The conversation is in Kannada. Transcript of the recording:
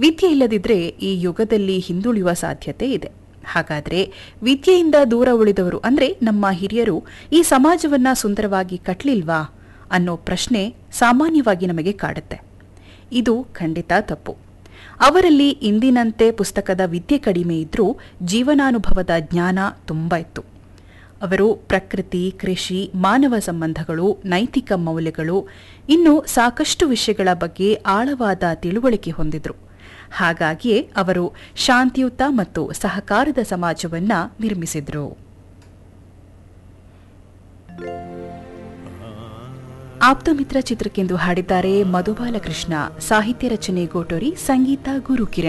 ವಿದ್ಯೆ ಇಲ್ಲದಿದ್ರೆ ಈ ಯುಗದಲ್ಲಿ ಹಿಂದುಳಿಯುವ ಸಾಧ್ಯತೆ ಇದೆ ಹಾಗಾದ್ರೆ ವಿದ್ಯೆಯಿಂದ ದೂರ ಉಳಿದವರು ಅಂದ್ರೆ ನಮ್ಮ ಹಿರಿಯರು ಈ ಸಮಾಜವನ್ನ ಸುಂದರವಾಗಿ ಕಟ್ಲಿಲ್ವಾ ಅನ್ನೋ ಪ್ರಶ್ನೆ ಸಾಮಾನ್ಯವಾಗಿ ನಮಗೆ ಕಾಡುತ್ತೆ ಇದು ಖಂಡಿತ ತಪ್ಪು ಅವರಲ್ಲಿ ಇಂದಿನಂತೆ ಪುಸ್ತಕದ ವಿದ್ಯೆ ಕಡಿಮೆ ಇದ್ರೂ ಜೀವನಾನುಭವದ ಜ್ಞಾನ ತುಂಬ ಇತ್ತು ಅವರು ಪ್ರಕೃತಿ ಕೃಷಿ ಮಾನವ ಸಂಬಂಧಗಳು ನೈತಿಕ ಮೌಲ್ಯಗಳು ಇನ್ನು ಸಾಕಷ್ಟು ವಿಷಯಗಳ ಬಗ್ಗೆ ಆಳವಾದ ತಿಳುವಳಿಕೆ ಹೊಂದಿದ್ರು ಹಾಗಾಗಿಯೇ ಅವರು ಶಾಂತಿಯುತ ಮತ್ತು ಸಹಕಾರದ ಸಮಾಜವನ್ನ ನಿರ್ಮಿಸಿದ್ರು ಆಪ್ತಮಿತ್ರ ಚಿತ್ರಕ್ಕೆಂದು ಹಾಡಿದ್ದಾರೆ ಮಧುಬಾಲಕೃಷ್ಣ ಸಾಹಿತ್ಯ ರಚನೆ ಗೋಟೋರಿ ಸಂಗೀತ ಗುರುಕಿರಣ್